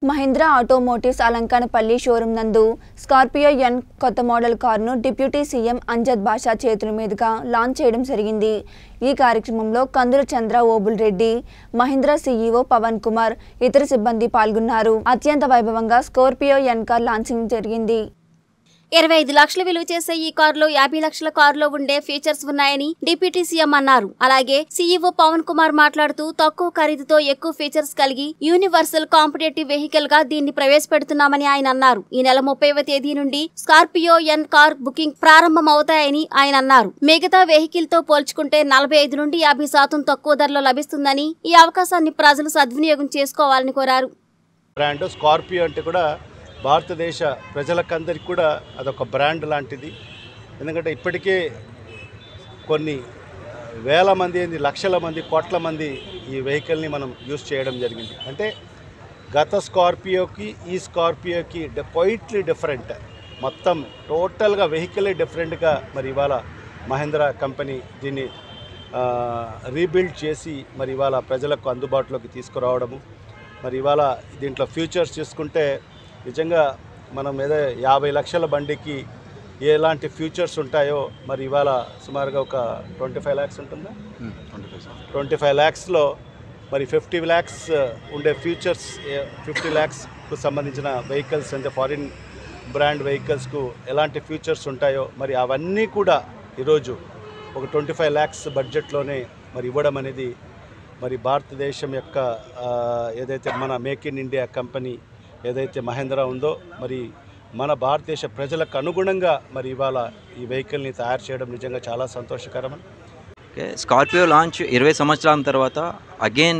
Mahindra automotives Alankanapalli showroom నందు Scorpio N కొత్త model కారును డిప్యూటీ సీఎం అంజద్ బాషా చేతుల మీదుగా లాంచ్ చేయడం జరిగింది ఈ కార్యక్రమంలో కందుల చంద్ర ఓబుల్ రెడ్డి మహీంద్రా సీఈఓ పవన్ కుమార్ ఇతర సిబ్బంది పాల్గొన్నారు అత్యంత వైభవంగా స్కార్పియో ఎన్ కార్ లాంచింగ్ జరిగింది ఇరవై ఐదు లక్షలు విలువ చేసే ఈ కారులో యాభై లక్షల కారులో ఉండే ఫీచర్స్ ఉన్నాయని డిప్యూటీ సీఎం అన్నారు అలాగే సీఈఓ పవన్ కుమార్ మాట్లాడుతూ తక్కువ ఖరీదుతో ఎక్కువ ఫీచర్స్ కలిగి యూనివర్సల్ కాంపిటేటివ్ వెహికల్ గా దీన్ని ప్రవేశపెడుతున్నామని ఆయన అన్నారు ఈ నెల ముప్పైవ తేదీ నుండి స్కార్పియో ఎన్ కార్ బుకింగ్ ప్రారంభం అవుతాయని ఆయన అన్నారు మిగతా వెహికల్ తో పోల్చుకుంటే నలభై ఐదు నుండి యాభై శాతం తక్కువ ధరలో లభిస్తుందని ఈ అవకాశాన్ని ప్రజలు సద్వినియోగం చేసుకోవాలని కోరారు బ్రాండ్ స్కార్పియో అంటే కూడా భారతదేశ ప్రజలకందరికి కూడా అదొక బ్రాండ్ లాంటిది ఎందుకంటే ఇప్పటికే కొన్ని వేల మంది ఏంది లక్షల మంది కోట్ల మంది ఈ వెహికల్ని మనం యూస్ చేయడం జరిగింది అంటే గత స్కార్పియోకి ఈ స్కార్పియోకి క్వైట్లీ డిఫరెంట్ మొత్తం టోటల్గా వెహికలే డిఫరెంట్గా మరి ఇవాళ మహేంద్ర కంపెనీ దీన్ని రీబిల్డ్ చేసి మరి ఇవాళ ప్రజలకు అందుబాటులోకి తీసుకురావడము మరి ఇవాళ దీంట్లో ఫ్యూచర్స్ చూసుకుంటే నిజంగా మనం ఏదో యాభై లక్షల బండికి ఎలాంటి ఫ్యూచర్స్ ఉంటాయో మరి ఇవాళ సుమారుగా ఒక ట్వంటీ ఫైవ్ ల్యాక్స్ ఉంటుందా ట్వంటీ ఫైవ్ ల్యాక్స్లో మరి ఫిఫ్టీ ల్యాక్స్ ఉండే ఫ్యూచర్స్ ఫిఫ్టీ ల్యాక్స్కు సంబంధించిన వెహికల్స్ అంటే ఫారిన్ బ్రాండ్ వెహికల్స్కు ఎలాంటి ఫ్యూచర్స్ ఉంటాయో మరి అవన్నీ కూడా ఈరోజు ఒక ట్వంటీ ఫైవ్ ల్యాక్స్ బడ్జెట్లోనే మరి ఇవ్వడం అనేది మరి భారతదేశం యొక్క ఆ, ఏదైతే మన మేక్ ఇన్ ఇండియా కంపెనీ ఏదైతే మహేంద్ర ఉందో మరి మన భారతదేశ ప్రజలకు అనుగుణంగా మరి ఇవాళ ఈ వెహికల్ని తయారు చేయడం నిజంగా చాలా సంతోషకరం ఓకే స్కార్పియో లాంచ్ ఇరవై సంవత్సరాల తర్వాత అగైన్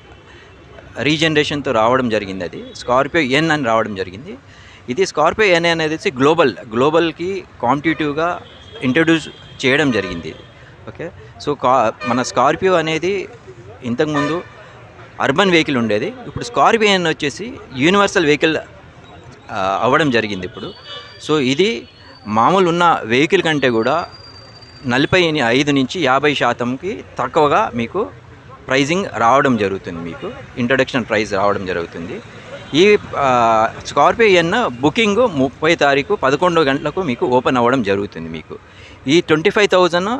రీజనరేషన్తో రావడం జరిగింది అది స్కార్పియో ఎన్ అని రావడం జరిగింది ఇది స్కార్పియో ఎన్ అనేది వచ్చి గ్లోబల్ గ్లోబల్కి కాంపిటేటివ్గా ఇంట్రడ్యూస్ చేయడం జరిగింది ఓకే సో కా మన స్కార్పియో అనేది ఇంతకుముందు అర్బన్ వెహికల్ ఉండేది ఇప్పుడు స్కార్పియో ఎన్ వచ్చేసి యూనివర్సల్ వెహికల్ ఆ, అవ్వడం జరిగింది ఇప్పుడు సో ఇది మామూలు ఉన్న వెహికల్ కంటే కూడా నలభై ఐదు నుంచి యాభై శాతంకి తక్కువగా మీకు ప్రైజింగ్ రావడం జరుగుతుంది మీకు ఇంట్రడక్షన్ ప్రైస్ రావడం జరుగుతుంది ఈ ఆ, స్కార్పియో ఎన్ బుకింగ్ ముప్పై తారీఖు పదకొండు గంటలకు మీకు ఓపెన్ అవ్వడం జరుగుతుంది మీకు ఈ ట్వంటీ ఫైవ్ థౌజండ్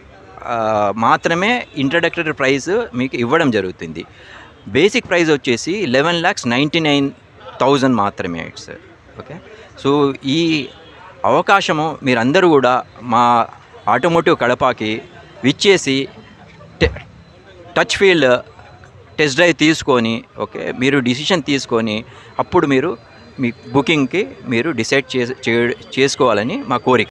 మాత్రమే ఇంట్రడక్టరీ ప్రైస్ మీకు ఇవ్వడం జరుగుతుంది బేసిక్ ప్రైస్ వచ్చేసి eleven lakhs ninety nine thousand మాత్రమే ఇట్స్ ఓకే సో ఈ అవకాశము మీరందరూ కూడా మా ఆటోమోటివ్ కడపకి విచ్చేసి టె- టచ్ ఫీల్డ్ టెస్ట్ డ్రైవ్ తీసుకొని ఓకే మీరు డిసిషన్ తీసుకొని అప్పుడు మీరు మీ బుకింగ్కి మీరు డిసైడ్ చే చే- చేసుకోవాలని మా కోరిక